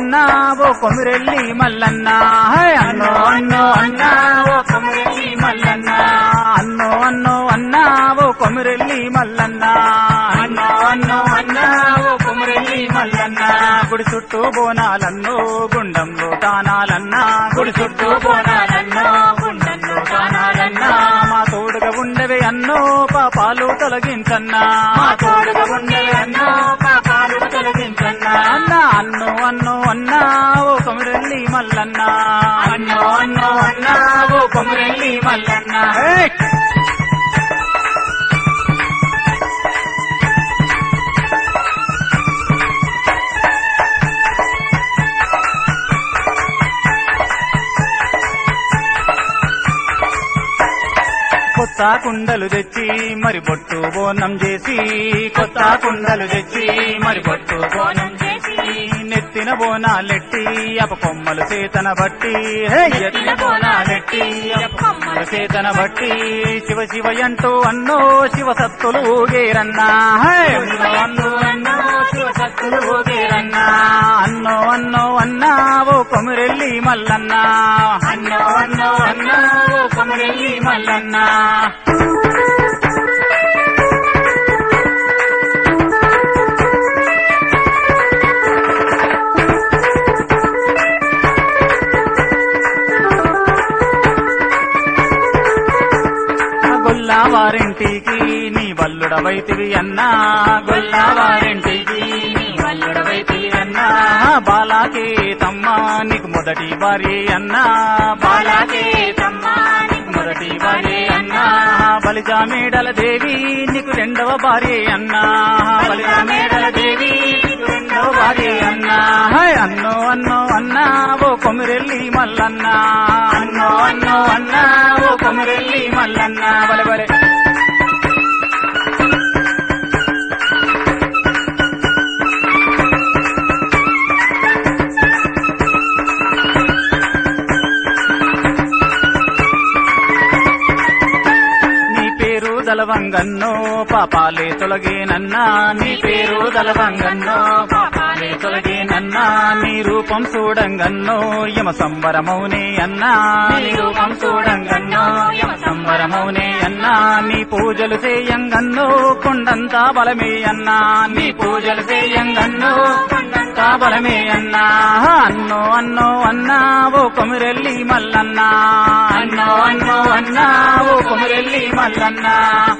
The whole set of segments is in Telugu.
అన్నా ఓ కొమిరెల్లి మల్లన్న హై అన్నో అన్నో అన్నా ఓ కొమిరెల్లి మల్లన్న అన్నో అన్నో అన్నా ఓ కొమిరెల్లి మల్లన్న అన్నో అన్నో అన్నా ఓ కొమిరెల్లి మల్లన్న గుడి చుట్టూ బోనాలన్నో గుండంలో దానాలన్నా గుడి చుట్టూ బోనాలన్నో గుండంలో దానాలన్నా మా తోడుగా ఉండవే అన్నో పాపాలు తొలగించన్నా మా తోడుగా ఉండవే అన్నో పాపాలు తొలగించన్నా అన్న అన్నో అన్నో అన్నా ఓ కొమిరెల్లి మల్లన్న అన్నో అన్నో అన్నా ఓ కొమిరెల్లి మల్లన్న ఏయ్! కొత్త కుండలు తెచ్చి మరి బొట్టు బోనం చేసి కొత్త కుండలు తెచ్చి మరి బొట్టు బోనం చేసి నెత్తిన బోనాలెట్టి అప కొమ్మలు చేతన బట్టి హే, ఎత్తిన బోనాలెట్టి అప కొమ్మలు చేతన బట్టి శివ శివ అంటూ అన్నో శివ సత్తులు ఊగేరన్నా హే, అన్నో అన్నో అన్నో శివ సత్తులు ఊగేరన్నా అన్నో అన్నో అన్నా ఓ కొమిరెల్లి మల్లన్న అన్నో అన్నో అన్నా ఓ కొమిరెల్లి మల్లన్న గొల్లావారింటికి నీ వల్లుడవైతివి అన్నా గొల్లావారింటికి నీ వల్లుడవైతివి అన్నా బాలాకే తమ్మ నీకు మొదటి భార్య అన్నా బాలాకే తమ్మ నీకు మొదటి భార్య అన్నా బలిజా మేడల దేవి నీకు రెండవ భార్య అన్నా బలిజా మేడల దేవి నీకు రెండవ భార్య అన్నా హాయ్ అన్నో అన్నో అన్నా ఓ కొమిరెల్లి మల్లన్న అన్నో అన్నో అన్నా ఓ కొమిరెల్లి మల్లన్న బలే బలే నీ పేరు దలవంగన్నో పాపాలే తొలగేనన్నా నీ పేరు దలవంగన్నో పాపాలే తొలగేనన్నా నీ రూపం చూడంగన్నో యమ సంబరమౌనే అన్నా నీ రూపం చూడంగన్నో యమ సంబరమౌనే అన్నా నీ పూజలు చేయంగన్నో కొండంతా బలమే అన్నా నీ పూజలు చేయంగన్నో కొండంతా బలమే అన్నా అన్నో అన్నో అన్నా ఓ కొమిరెల్లి మల్లన్నా అన్నో అన్నో అన్నా ఓ కొమిరెల్లి మల్లన్నా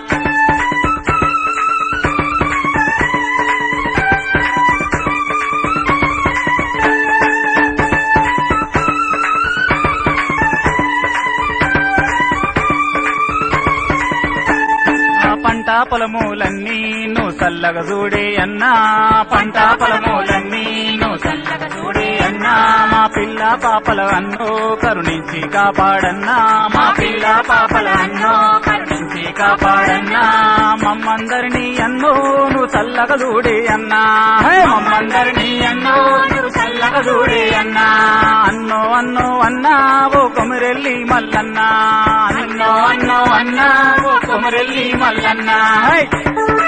ఆ పంట పొలములన్నీ నువ్వు చల్లగా చూడే అన్నా పంట పొలములన్నీ నువ్వు చల్లగా చూడే అన్నా మా పిల్ల పాపల అన్నో కరుణించి కాపాడన్నా మా పిల్ల పాపల అన్నో కరుణించి కాపాడన్నా మమ్మందరినీ అన్నో నువ్వు చల్లగా చూడే అన్నా హే, మమ్మందరినీ అన్నో నువ్వు చల్లగా చూడే అన్నా అన్నో అన్నో అన్నా ఓ కొమిరెల్లి మల్లన్నా అన్నో అన్నో అన్నా ఓ కొమిరెల్లి మల్లన్నా హై